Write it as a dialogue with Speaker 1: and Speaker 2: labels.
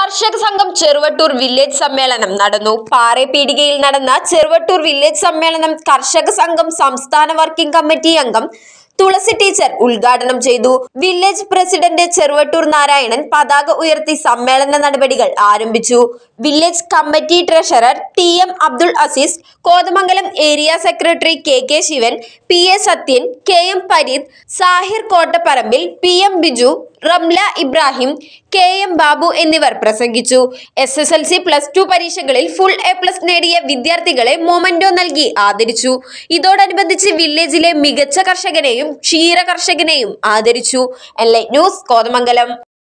Speaker 1: കർഷക സംഘം ചെറുവട്ടൂർ വില്ലേജ് സമ്മേളനം നടന്നു പാറേപീടികയിൽ നടന്ന ചെറുവട്ടൂർ വില്ലേജ് സമ്മേളനം കർഷക സംഘം സംസ്ഥാന വർക്കിംഗ് കമ്മിറ്റി അംഗം തുളസി ടീച്ചർ ഉദ്ഘാടനം ചെയ്തു വില്ലേജ് പ്രസിഡന്റ് ചെറുവട്ടൂർ നാരായണൻ പതാക ഉയർത്തി സമ്മേളന നടപടികൾ ആരംഭിച്ചു village committee treasurer T M Abdul Azeez Kothamangalam area secretary K K Shivan P A Sathyan K M Pareed Sahir Kottaparambil P M Biju Ramla Ibrahim K M Babu എന്നിവർ പ്രസംഗിച്ചു S S L C plus two പരീക്ഷകളിൽ ഫുൾ എ പ്ലസ് നേടിയ വിദ്യാർത്ഥികളെ മൊമന്റോ നൽകി ആദരിച്ചു ഇതോടനുബന്ധിച്ച് വില്ലേജിലെ മികച്ച കർഷകനെയും ക്ഷീര കർഷകനെയും ആദരിച്ചു എൻ ലൈറ്റ് ന്യൂസ് കോതമംഗലം